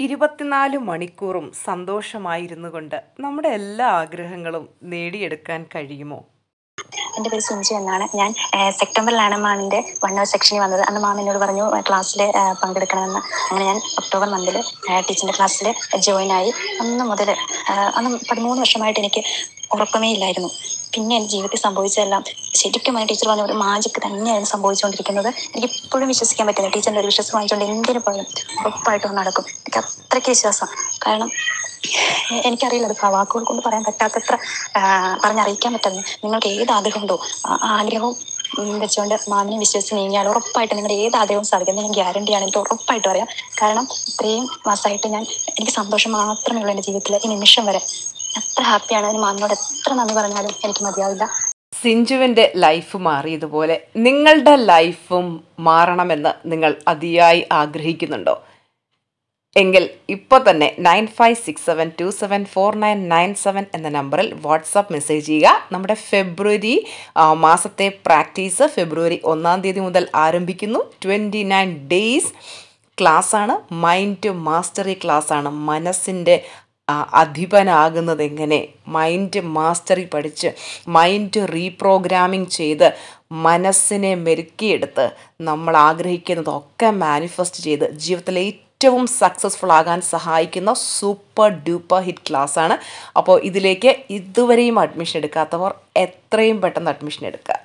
ഇരുപത്തിനാല് മണിക്കൂറും സന്തോഷമായിരുന്നു കൊണ്ട് നമ്മുടെ എല്ലാ ആഗ്രഹങ്ങളും നേടിയെടുക്കാൻ കഴിയുമോ എൻ്റെ പേര് സുഞ്ചി എന്നാണ് ഞാൻ ഏഹ്, സെപ്റ്റംബറിലാണ് മാമിൻ്റെ വൺ അവർ സെക്ഷനിൽ വന്നത് അന്ന് മാം എന്നോട് പറഞ്ഞു ക്ലാസ്സിൽ പങ്കെടുക്കണമെന്ന് അങ്ങനെ ഞാൻ ഒക്ടോബർ മന്തിൽ ടീച്ചറിൻ്റെ ക്ലാസ്സിൽ ജോയിൻ ആയി അന്ന് മുതൽ അന്ന് പതിമൂന്ന് വർഷമായിട്ട് എനിക്ക് ഉറക്കമേ ഇല്ലായിരുന്നു പിന്നെ എൻ്റെ ജീവിതത്തിൽ സംഭവിച്ചതെല്ലാം ശരിക്കും ആ ടീച്ചർ പറഞ്ഞ ഒരു മാജിക്ക് തന്നെയായിരുന്നു സംഭവിച്ചുകൊണ്ടിരിക്കുന്നത് എനിക്ക് ഇപ്പോഴും വിശ്വസിക്കാൻ പറ്റുന്നില്ല ടീച്ചറിൻ്റെ ഒരു വിശ്വാസം വാങ്ങിച്ചുകൊണ്ട് എന്തിനു പോലും ഉറപ്പായിട്ടും നടക്കും എനിക്ക് അത്രയ്ക്ക് വിശ്വാസം കാരണം എ- എനിക്കറിയില്ല അത് വാക്കുകൾ കൊണ്ട് പറയാൻ പറ്റാത്തത്ര ആ, പറഞ്ഞറിയിക്കാൻ പറ്റുന്നത് നിങ്ങൾക്ക് ഏത് ആഗ്രഹമുണ്ടോ ആ ആ ആഗ്രഹവും ഉം, വെച്ചുകൊണ്ട് മാമിനെ വിശ്വസിച്ച് നീങ്ങിയാൽ ഉറപ്പായിട്ട് നിങ്ങളുടെ ഏത് ആഗ്രഹവും സാധിക്കും എന്ന് ഞാൻ ഗ്യാരണ്ടിയാണ് എനിക്ക് ഉറപ്പായിട്ടും അറിയാം കാരണം ഇത്രയും മാസമായിട്ട് ഞാൻ എനിക്ക് സന്തോഷം മാത്രമേ ഉള്ളൂ എൻ്റെ ജീവിതത്തിൽ ഈ നിമിഷം വരെ എത്ര ഹാപ്പിയാണ് അതിന് മാമിനോട് എത്ര നന്ദി പറഞ്ഞാലും എനിക്ക് മതിയാവില്ല സിഞ്ചുവിൻ്റെ ലൈഫ് മാറിയതുപോലെ നിങ്ങളുടെ ലൈഫും മാറണമെന്ന് നിങ്ങൾ അതിയായി ആഗ്രഹിക്കുന്നുണ്ടോ എങ്കിൽ ഇപ്പോൾ തന്നെ nine five six seven two seven four nine nine seven എന്ന നമ്പറിൽ വാട്സാപ്പ് മെസ്സേജ് ചെയ്യുക നമ്മുടെ ഫെബ്രുവരി ആ, മാസത്തെ പ്രാക്ടീസ് ഫെബ്രുവരി ഒന്നാം തീയതി മുതൽ ആരംഭിക്കുന്നു ട്വൻറ്റി നയൻ ഡേയ്സ് ക്ലാസ്സാണ് മൈൻഡ് മാസ്റ്ററി ക്ലാസ്സാണ് മനസ്സിൻ്റെ ആ, അധിപനാകുന്നത് എങ്ങനെ മൈൻഡ് മാസ്റ്ററി പഠിച്ച് മൈൻഡ് റീപ്രോഗ്രാമിംഗ് ചെയ്ത് മനസ്സിനെ മെരുക്കിയെടുത്ത് നമ്മൾ ആഗ്രഹിക്കുന്നതൊക്കെ മാനിഫെസ്റ്റ് ചെയ്ത് ജീവിതത്തിലെ ഏറ്റവും സക്സസ്ഫുൾ ആകാൻ സഹായിക്കുന്ന സൂപ്പർ ഡ്യൂപ്പർ ഹിറ്റ് ക്ലാസ്സാണ് അപ്പോൾ ഇതിലേക്ക് ഇതുവരെയും അഡ്മിഷൻ എടുക്കാത്തവർ എത്രയും പെട്ടെന്ന് അഡ്മിഷൻ എടുക്കുക